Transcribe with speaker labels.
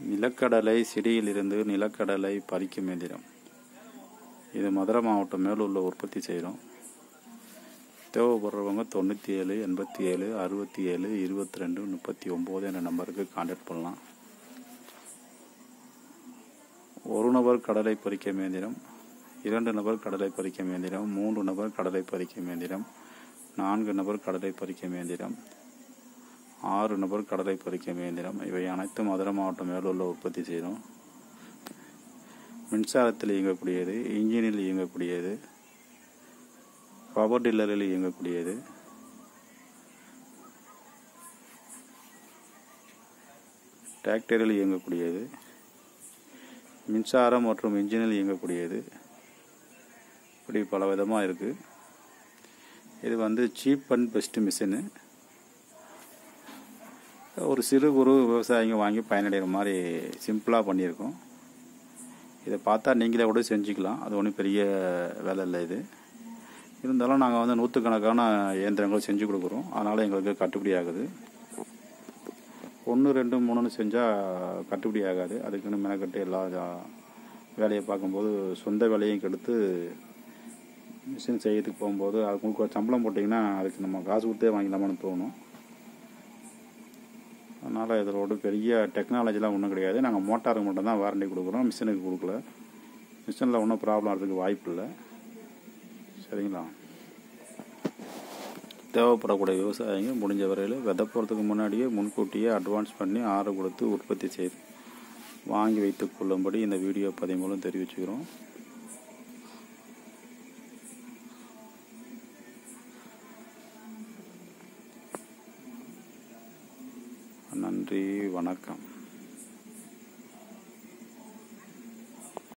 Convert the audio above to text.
Speaker 1: நிலக்கடலை செடியிலிருந்து நிலக்கடலை பறிக்கும் எந்திரம் இது மதுரை மாவட்டம் மேலூரில் உற்பத்தி செய்கிறோம் தேவைப்படுறவங்க தொண்ணூற்றி ஏழு எண்பத்தி ஏழு அறுபத்தி ஏழு இருபத்தி ரெண்டு முப்பத்தி ஒம்பது என்ற நம்பருக்கு கான்டாக்ட் பண்ணலாம் ஒரு நபர் கடலை பறிக்கும் இயந்திரம் இரண்டு நபர் கடலை பறிக்கும் இயந்திரம் மூன்று நபர் கடலை பறிக்கும் இயந்திரம் நான்கு நபர் கடலை பறிக்கும் இயந்திரம் ஆறு நபர் கடலை பறிக்கும் இயந்திரம் இவை அனைத்தும் மதுரை மாவட்டம் மேலூரில் உற்பத்தி செய்கிறோம் மின்சாரத்தில் இயங்கக்கூடியது இன்ஜினில் இயங்கக்கூடியது பவர் டில்லரில் இயங்கக்கூடியது டிராக்டரில் இயங்கக்கூடியது மின்சாரம் மற்றும் இன்ஜினில் இயங்கக்கூடியது இப்படி பல விதமாக இருக்குது இது வந்து சீப் அண்ட் பெஸ்ட் மிஷினு ஒரு சிறு குறு விவசாயிங்க வாங்கி பயனடைகிற மாதிரி சிம்பிளாக பண்ணியிருக்கோம் இதை பார்த்தா நீங்களே கூட செஞ்சுக்கலாம் அது ஒன்றும் பெரிய வேலை இல்லை இது இருந்தாலும் நாங்கள் வந்து நூற்றுக்கணக்கான இயந்திரங்கள் செஞ்சு கொடுக்குறோம் அதனால் எங்களுக்கு கட்டுப்படி ஆகுது ஒன்று ரெண்டு மூணுன்னு செஞ்சால் கட்டுப்படி ஆகாது அதுக்குன்னு மெனக்கட்டு எல்லா வேலையை பார்க்கும்போது சொந்த வேலையும் கெடுத்து மிஷின் செய்யறதுக்கு போகும்போது அதுக்கு ஒரு சம்பளம் போட்டிங்கன்னா அதுக்கு நம்ம காசு கொடுத்தே வாங்கிக்கலாமான்னு தோணும் அதனால் இதோட பெரிய டெக்னாலஜிலாம் ஒன்றும் கிடையாது நாங்கள் மோட்டாருக்கு மட்டும் தான் வாரண்டி கொடுக்குறோம் மிஷினுக்கு கொடுக்கல மிஷினில் ஒன்றும் ப்ராப்ளம் வரதுக்கு வாய்ப்பு இல்லை சரிங்களா தேவைப்படக்கூடிய விவசாயிங்க முடிஞ்ச வரையில் விதை போகிறதுக்கு முன்னாடியே முன்கூட்டியே அட்வான்ஸ் பண்ணி ஆர்டர் கொடுத்து உற்பத்தி செய்து வாங்கி வைத்துக் கொள்ளும்படி இந்த வீடியோ பதிவு மூலம் தெரிவிச்சுக்கிறோம் நன்றி வணக்கம்